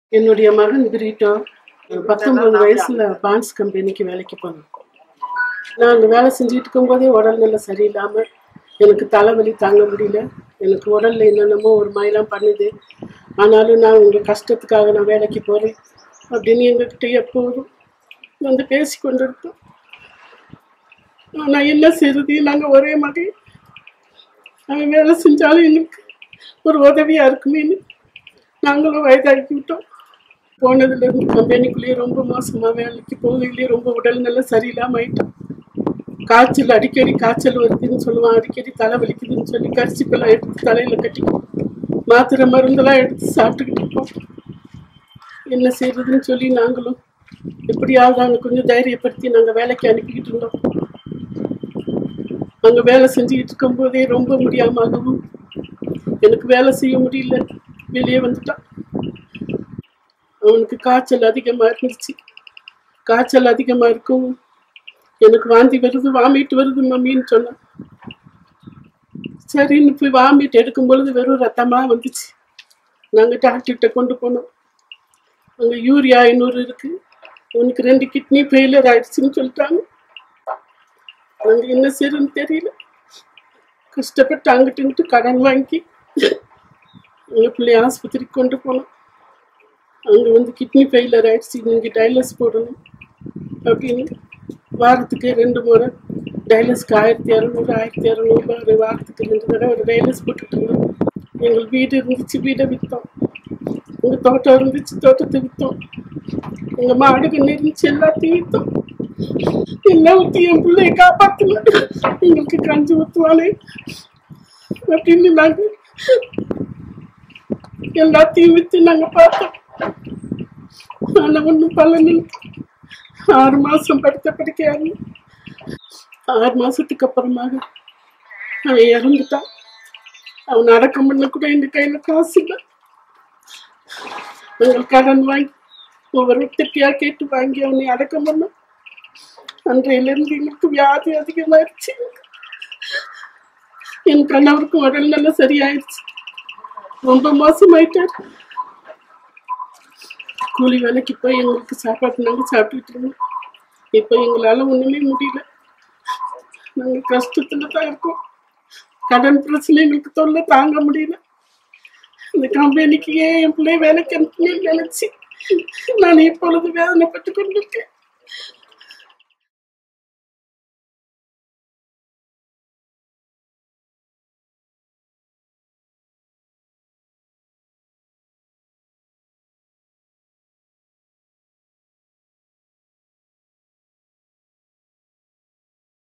என்னுடைய மகன் பிரிட்டோ பத்தொன்பது வயசுல பான்ஸ் கம்பெனிக்கு வேலைக்கு போனோம் நான் அங்கே வேலை செஞ்சுட்டு இருக்கும்போதே உடல்நிலை சரியில்லாமல் எனக்கு தலைவலி தாங்க முடியல எனக்கு உடல்ல என்னென்னமோ ஒரு மாதிரிலாம் பண்ணுது ஆனாலும் நான் உங்கள் கஷ்டத்துக்காக நான் வேலைக்கு போகிறேன் அப்படின்னு எங்ககிட்ட எப்போதும் வந்து பேசி கொண்டு இருப்போம் நான் என்ன செய்யறது நாங்கள் ஒரே மாதிரி அவன் வேலை செஞ்சாலும் எங்களுக்கு ஒரு உதவியாக இருக்குமேன்னு நாங்களும் வயதாக்கி விட்டோம் போனதுலேருந்து கம்பெனிக்குள்ளேயே ரொம்ப மோசமாக வேலைக்கு போகையிலேயே ரொம்ப உடல்நிலை சரியில்லாமல் ஆயிட்டோம் காய்ச்சல் அடிக்கடி காய்ச்சல் வருதுன்னு சொல்லுவான் அடிக்கடி தலை வலிக்குதுன்னு சொல்லி கரிசிப்பெல்லாம் எடுத்து தலையில் கட்டி மாத்திரை மருந்தெல்லாம் எடுத்து சாப்பிட்டுக்கிட்டு இருப்போம் என்ன செய்யறதுன்னு சொல்லி நாங்களும் எப்படியாவது அவனை கொஞ்சம் தைரியப்படுத்தி நாங்கள் வேலைக்கு அனுப்பிக்கிட்டு இருந்தோம் அங்கே வேலை செஞ்சுக்கிட்டு இருக்கும்போதே ரொம்ப முடியாமகவும் எனக்கு வேலை செய்ய முடியல வெளியே வந்துட்டான் அவனுக்கு காய்ச்சல் அதிகமாக இருந்துச்சு காய்ச்சல் அதிகமாக இருக்கும் எனக்கு வாந்தி வருது வாமிட் வருது மம்மின்னு சொன்னான் சரின்னு போய் வாமிட் எடுக்கும் பொழுது வெறும் ரத்தமாக வந்துச்சு நாங்கள் டாக்டர்கிட்ட கொண்டு போனோம் அங்கே யூரியா ஐநூறு இருக்கு உனக்கு ரெண்டு கிட்னி ஃபெயிலியர் ஆயிடுச்சுன்னு சொல்லிட்டாங்க நாங்கள் என்ன செய்யறதுன்னு தெரியல கஷ்டப்பட்டு அங்கிட்டு இங்கிட்டு கடன் வாங்கி எங்கள் பிள்ளைய ஆஸ்பத்திரிக்கு கொண்டு போனோம் அங்கே வந்து கிட்னி ஃபெயிலியர் ஆயிடுச்சு நீங்கள் டைலஸ் போடணும் அப்படின்னு வாரத்துக்கு ரெண்டு முறை டைலஸ்க்கு ஆயிரத்தி இரநூறு ஆயிரத்தி இரநூறுபா ஒரு வாரத்துக்கு ரெண்டு தடவை ஒரு டைலஸ் போட்டுட்டு இருந்தோம் எங்கள் வீடு இருந்துச்சு வீடை விற்றோம் எங்கள் தோட்டம் இருந்துச்சு தோட்டத்தை விற்றோம் எங்கள் மாடுகள் இருந்துச்சு எல்லாத்தையும் விற்றோம் எல்லாம் ஊற்றி என் பிள்ளைய காப்பாற்றல எங்களுக்கு கஞ்சி ஊற்றுவானே அப்படின்னு நாங்கள் எல்லாத்தையும் விற்று நாங்கள் பார்த்தோம் ஆனால் ஒன்றும் பலன் இல்லை ஆறு மாதம் படுத்த படிக்கையாரு ஆறு மாதத்துக்கு அப்புறமாக அவன் இறந்துட்டான் அவன் அடக்கம் பண்ண கூட எங்கள் கையில் காசு இல்லை நாங்கள் கடன் வாங்கி ஒவ்வொரு திட்டியாக கேட்டு வாங்கி அவனை அடக்கம் பண்ணோம் அன்றையிலிருந்து எங்களுக்கு வியாதி அதிகமாயிருச்சு என் கணவருக்கும் உடல் நல்லா சரியாயிருச்சு ரொம்ப மோசமாயிட்டார் கூலி வேலைக்கு போய் எங்களுக்கு சாப்பாடு நாங்கள் சாப்பிட்டுட்டு இருந்தோம் இப்போ எங்களால் ஒன்றுமே முடியல நாங்கள் கஷ்டத்தில் தான் இருக்கோம் கடன் பிரச்சனை எங்களுக்கு தொல்லை தாங்க முடியல இந்த கம்பெனிக்கு ஏன் என் பிள்ளை வேலைக்கு அனுப்புனேன்னு நினைச்சு நான் இப்பொழுது வேதனைப்பட்டு கொண்டிருக்கேன்